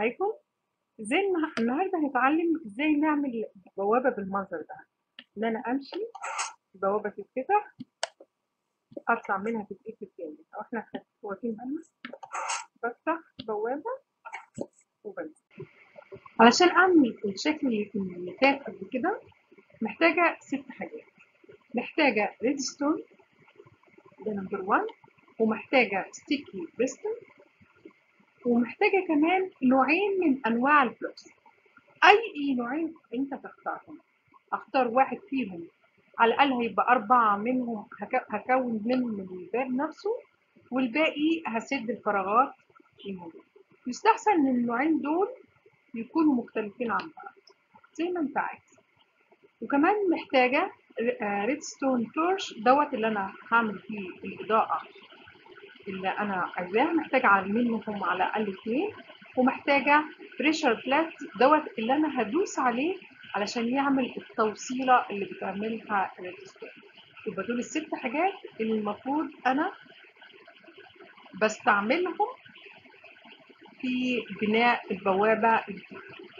عليكم ازاي النه- النهارده هنتعلم ازاي نعمل بوابه بالمنظر ده ان انا امشي البوابه تتفتح اطلع منها تتقفل تاني او احنا واقفين بالنا بفتح بوابه وبنزل علشان اعمل الشكل اللي فات قبل كده محتاجه ست حاجات محتاجه ريدستون ده نمبر 1 ومحتاجه ستيكي بيستون ومحتاجة كمان نوعين من أنواع الفلوس أي نوعين أنت تختارهم أختار واحد فيهم على الأقل هيبقى أربعة منهم هك- هكون منهم الباب نفسه والباقي هسد الفراغات فيهم يستحسن إن النوعين دول يكونوا مختلفين عن بعض زي ما أنت عايز وكمان محتاجة ريدستون تورش دوت اللي أنا هعمل فيه الإضاءة اللي انا عايزاها محتاجه على منهم على الاقل اتنين ومحتاجه بريشر بلات دوت اللي انا هدوس عليه علشان يعمل التوصيله اللي بتعملها الريدستون يبقى دول الست حاجات اللي المفروض انا بستعملهم في بناء البوابه الجديده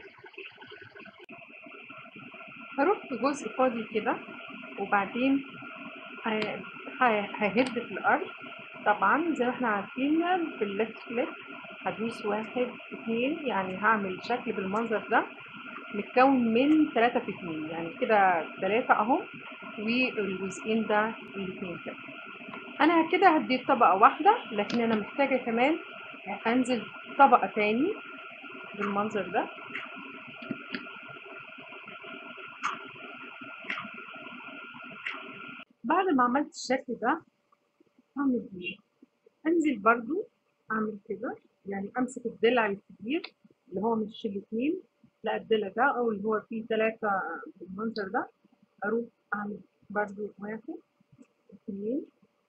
هروح في جزء فاضي كده وبعدين ه- ه- ههد في الارض طبعا زي ما احنا عارفين في الليفت كليك هدوس واحد اتنين يعني هعمل شكل بالمنظر ده متكون من تلاتة في اتنين يعني كده تلاتة اهو والجزئين ده الاتنين كده انا كده هديت طبقة واحدة لكن انا محتاجة كمان انزل طبقة تاني بالمنظر ده بعد ما عملت الشكل ده هعمل ايه انزل برضو اعمل كده يعني امسك الضلع الكبير اللي هو مش الاتنين لا الضلع ده او اللي هو فيه ثلاثة بالمنظر ده اروح اعمل برضو واحد اتنين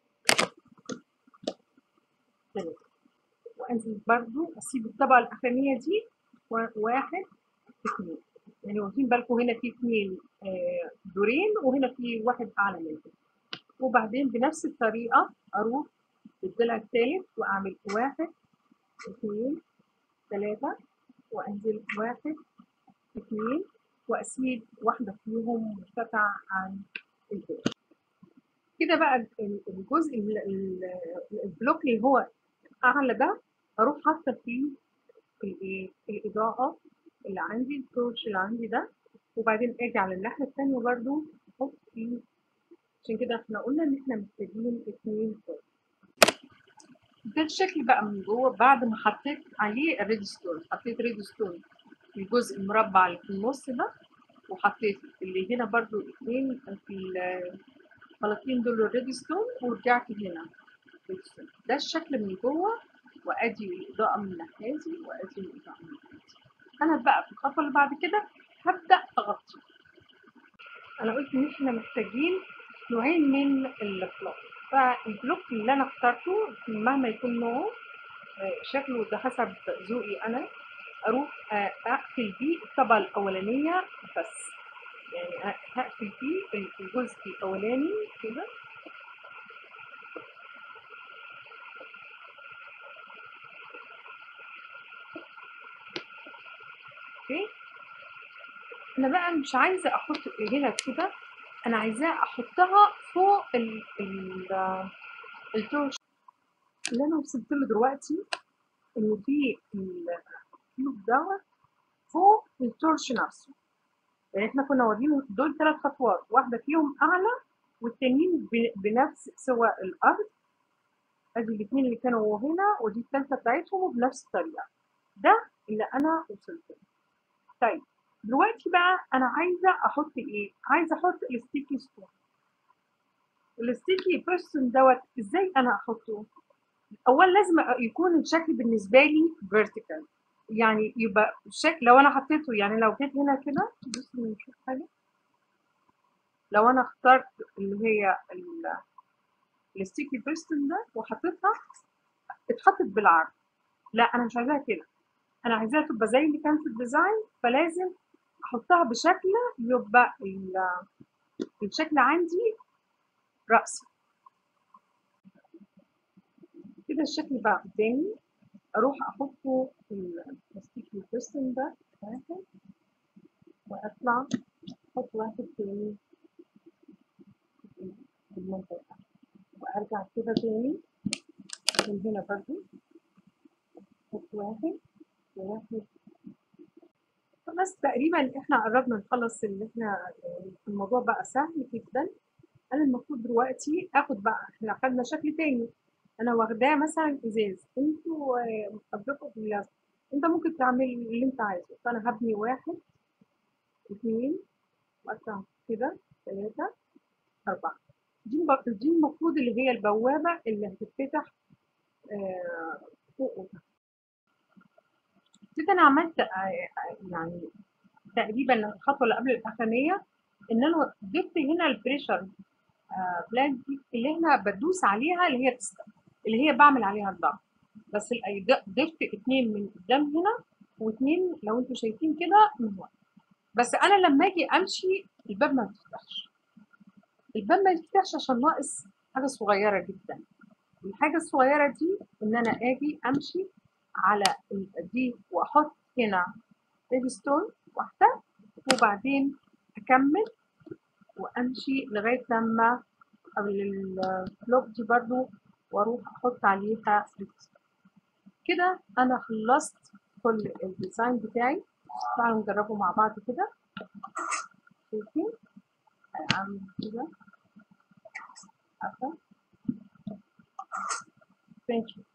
ثلاثة وانزل برضو اسيب الطبقة الاخرانية دي و- واحد اتنين يعني واخدين بالكم هنا في اتنين آه، دورين وهنا في واحد اعلى منهم وبعدين بنفس الطريقة اروح الضلع الثالث واعمل واحد اثنين ثلاثة وانزل واحد اثنين واسيب واحدة فيهم مرتفعة عن الباقي كده بقى ال- الجزء ال- ال- البلوك اللي هو اعلى ده اروح حاطة فيه الايه الاضاءة اللي عندي التورش اللي عندي ده وبعدين اجي على الناحية التانية برضو احط فيه عشان كده احنا قلنا ان احنا محتاجين اتنين تورش ده الشكل بقى من جوه بعد ما حطيت عليه الريدستون حطيت ريدستون في الجزء المربع اللي في النص ده وحطيت اللي هنا برضو اتنين في الخلاطين دول الريدستون ورجعت هنا ريدستون ده الشكل من جوه وادي الاضاءه من الناحيه دي وادي الاضاءه من الناحيه دي انا بقى في الخطوه اللي بعد كده هبدا اغطي انا قلت ان احنا محتاجين نوعين من البلوك فالبلوك اللي انا اخترته مهما يكون نوعه آه، شكله ده حسب ذوقي انا اروح آه، اقفل بيه الطبقه الاولانيه بس يعني ه- هقفل بيه الجزء الاولاني كده اوكي انا بقى مش عايزه احط هنا كده انا عايزاه احطها فوق ال ال التورش اللي انا وصلت له دلوقتي ان في الكيوب دوت فوق التورش نفسه يعني احنا كنا واخدين دول ثلاث خطوات واحده فيهم اعلى والتانيين ب- بنفس سوى الارض ادي الاثنين اللي كانوا هنا ودي الثالثه بتاعتهم وبنفس الطريقه ده اللي انا وصلت له طيب دلوقتي بقى انا عايزه احط ايه عايزه احط الستيكي ستون الستيكي بيرسون دوت ازاي انا احطه اول لازم يكون الشكل بالنسبه لي فيرتيكال يعني يبقى الشكل لو انا حطيته يعني لو جيت هنا كده بص نشوف حاجه لو انا اخترت اللي هي ال- الستيكي بيرسون ده وحطيتها اتحطت بالعرض لا انا مش عايزاها كده انا عايزاها تبقى زي اللي كان في الديزاين فلازم احطها بشكل يبقى ال- الشكل عندي رأسي كده الشكل بقى قدامي اروح احطه في الستيكي ارسم ده واحد واطلع احط واحد تاني في المنطقة وارجع كده تاني من هنا برضو احط واحد وواحد خلاص تقريبا احنا قربنا نخلص اللي احنا الموضوع بقى سهل جدا انا المفروض دلوقتي اخد بقى احنا خدنا شكل تاني انا واخداه مثلا ازاز انتوا قبلكم بالله انت ممكن تعمل اللي انت عايزه فانا هبني واحد اثنين واطلع كده ثلاثة أربعة دي دي المفروض اللي هي البوابة اللي هتتفتح آه فوق وتحت كده انا عملت آه يعني تقريبا الخطوة اللي قبل الأخرانية إن أنا ضفت هنا البريشر آه بلانك اللي هنا بدوس عليها اللي هي تست... اللي هي بعمل عليها الضغط بس ضفت اتنين من قدام هنا واتنين لو انتوا شايفين كده من ورا بس انا لما اجي امشي الباب ما يفتحش الباب ما يفتحش عشان ناقص حاجه صغيره جدا الحاجه الصغيره دي ان انا اجي امشي على دي واحط هنا ستون واحده وبعدين اكمل وامشي لغايه لما البلوك دي برضو واروح احط عليها كده انا خلصت كل الديزاين بتاعي تعالوا نجربه مع بعض كده شايفين هعمل كده عارفه ثانك يو